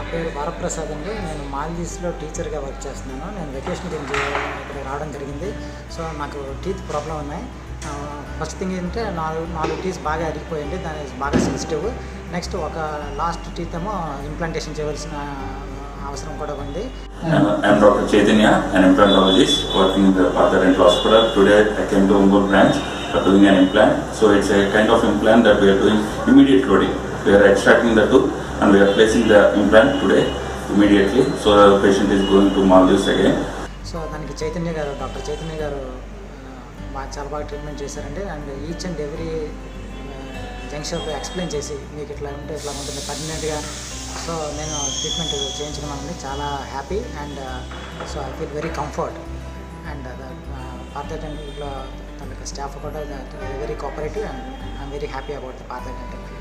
పేరు వరప్రసాద్ అండి నేను మాల్దీవ్స్లో టీచర్గా వర్క్ చేస్తున్నాను నేను వెకేషన్ గురించి ఇక్కడ రావడం జరిగింది సో నాకు టీత్ ప్రాబ్లం ఉన్నాయి ఫస్ట్ థింగ్ ఏంటంటే నాలుగు నాలుగు టీత్ బాగా అరిగిపోయింది దాని బాగా సెన్సిటివ్ నెక్స్ట్ ఒక లాస్ట్ టీత్ ఏమో ఇంప్లాంటేషన్ చేయవలసిన అవసరం కూడా ఉంది Uh, I'm Dr. Chaitanya, an implantologist working in the Partha Dental Hospital. Today I came to Ongole branch for doing an implant. So it's a kind of implant that we are doing immediate loading. We are extracting the tooth and we are placing the implant today immediately. So the patient is going to Maldives again. So దానికి చైతన్య గారు doctor Chaitanya గారు ఆ, బాగా చాలా బాగా treatment చేశారండి and each and every జంక్షన్లో explain చేసి మీకు ఇట్లా ఉంటే ఇట్లా ఉంటుంది పర్మనెంట్గా సో నేను ట్రీట్మెంట్ చేయించుకున్నానండి చాలా happy and so I feel very comfort and Partha డెంటల్లో తన స్టాఫ్ కూడా very cooperative and I'm very happy about the Partha dental